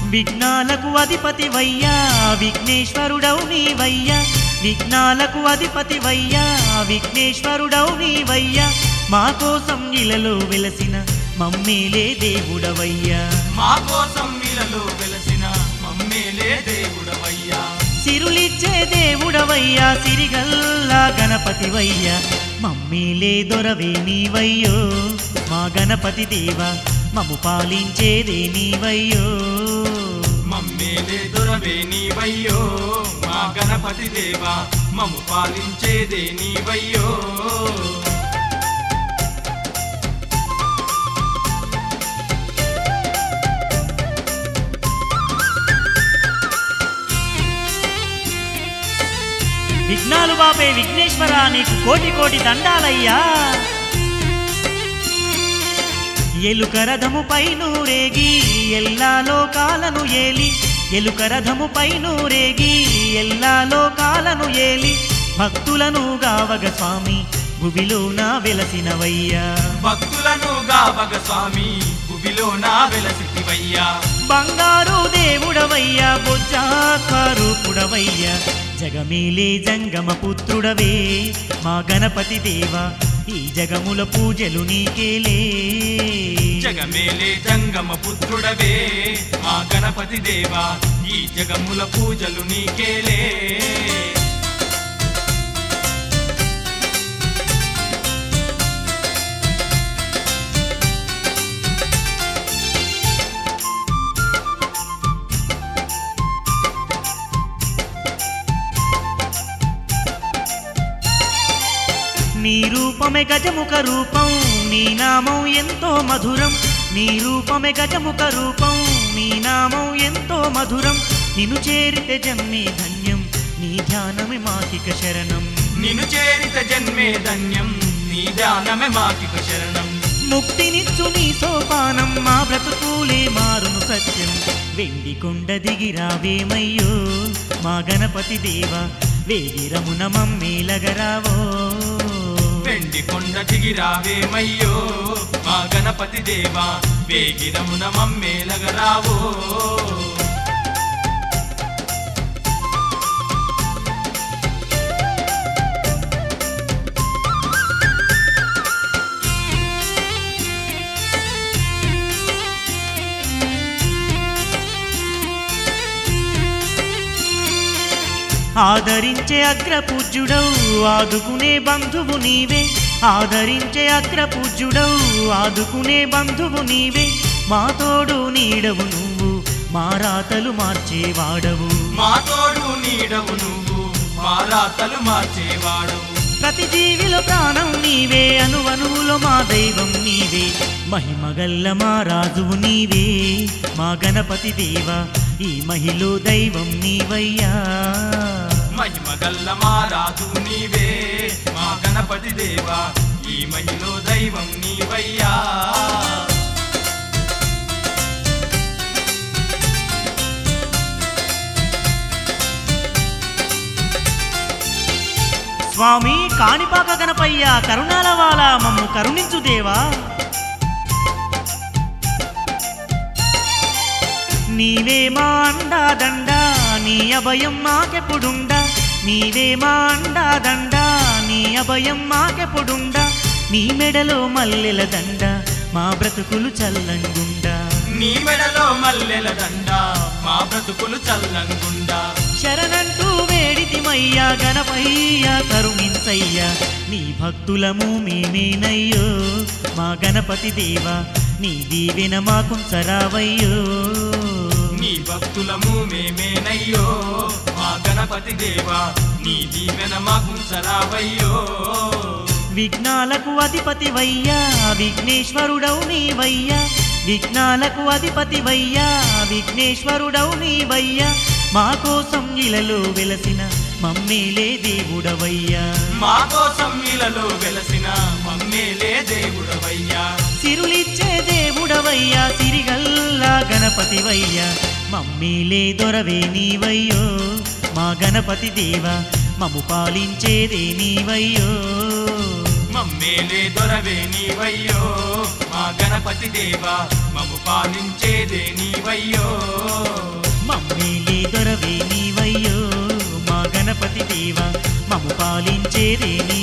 విఘ్నాలకు అధిపతి వయ్యా విఘ్నేశ్వరుడవు నీవయ్యా విఘ్నాలకు అధిపతి వయ్యా విఘ్నేశ్వరుడవు నీవయ్యా మా కోసం ఇలలో వెలసిన మమ్మీలే దేవుడవయ్యా మా కోసం ఇలలో వెలసిన మమ్మేలే దేవుడవయ్యా సిరులిచ్చే దేవుడవయ్యా సిరిగల్లా గణపతివయ్యా మమ్మీలే దొరవే నీవయ్యో మా గణపతి దేవా మము పాలించేదే నీవయ్యో మమ్మేలే దొరవే నీవయ్యో మా గణపతి దేవా మమ్ము పాలించేదే నీవయ్యో విఘ్నాలు బాపే విఘ్నేశ్వర నీకు కోటి కోటి దండాలయ్యా ఎలుక రథము పైనూరేగి ఎల్లా లోకాలను ఏలి ఎలుక రథము పైనూరేగి ఎల్లా లోకాలను ఏలి భక్తులను గావగ స్వామి భువిలోన వెలసినవయ్యా భక్తులను గావగ స్వామి భువిలో నా వెలసివయ్యా బంగారు దేవుడవయ్యా బొజ్జాకారూపుడవయ్యా జగమేలే జంగమ పుత్రుడవే మా గణపతి దేవా ఈ జగముల పూజలు నీకేలే జగమేలే జంగమ పుత్రుడవే మా గణపతి దేవా ఈ జగముల పూజలు నీకేలే నీ రూపమే గజముఖ రూపం నీ నామం ఎంతో మధురం నీ రూపమే గజముఖ రూపం నీ నామం ఎంతో మధురం నిన్ను చేరితే జన్మే ధన్యం నీ ధ్యానమే మాకిక శరణం నిన్ను చేరిత జన్మే ధన్యం నీ ధ్యానమే మాకిక శరణం ముక్తినిచ్చు నీ సోపానం మా బ్రతుకులే మారును సత్యం వెండి కొండ దిగిరావేమయ్యో మా గణపతి దేవా వేగిరమున మమ్మేలగరావో వెండి కొండ దిగిరావేమయ్యో మా గణపతి దేవా వేగిరమున మమ్మేలగరావో ఆదరించే అగ్రపూజ్యుడవు ఆదుకునే బంధువు నీవే ఆదరించే అగ్రపూజ్యుడవు ఆదుకునే బంధువు నీవే మా తోడు నీడవు నువ్వు మా రాతలు మార్చేవాడవు మా తోడు నీడవు నువ్వు మా రాతలు మార్చేవాడవు ప్రతి జీవిలో ప్రాణం నీవే అనువనువులో మా దైవం నీవే మహిమగల్ల మా రాజువు నీవే మా గణపతి దేవా ఈ మహిలో దైవం నీవయ్యా మహిమగల్ల మా రాజు నీవే మా గణపతి దేవా ఈ మహిలో దైవం నీవయ్యా స్వామి కాణిపాక గణపయ్య కరుణాల వాల మమ్ము కరుణించు దేవా నీవే మా అండా దండ నీ అభయం మాకెప్పుడుండా నీవే మా అండా దండ నీ అభయం మాకెప్పుడుండా నీ మెడలో మల్లెల దండ మా బ్రతుకులు చల్లంగుండా నీ మెడలో మల్లెల దండ మా బ్రతుకులు చల్లంగుండా శరణంటూ వేడితిమయ్యా గణపయ్యా కరుణించయ్యా నీ భక్తులము మేమేనయ్యో మా గణపతి దేవా నీ దీవెన మాకుంచరావయ్యో నీ భక్తులము మేమేనయ్యో మా గణపతి దేవా నీ దీవెన మాకుంచరావయ్యో విఘ్నాలకు అధిపతి వయ్యా విఘ్నేశ్వరుడవు నీవయ్యా విఘ్నాలకు అధిపతి వయ్యా విఘ్నేశ్వరుడవు నీవయ్యా మా కోసం ఇలలో వెలసిన మమ్మేలే దేవుడవయ్యా మా కోసం ఇలలో వెలసిన మమ్మేలే దేవుడవయ్యా సిరులిచ్చే దేవుడవయ్యా సిరిగల్లా గణపతివయ్యా మమ్మీలే దొరవే నీవయ్యో మా గణపతి దేవా మము పాలించేదే నీవయ్యో మమ్మేలే దొరవే నీవయ్యో మా గణపతి దేవా మము పాలించేదే నీవయ్యో మమ్మేలే దొరవే నీవయ్యో మా గణపతి దేవా మము పాలించేదే నీ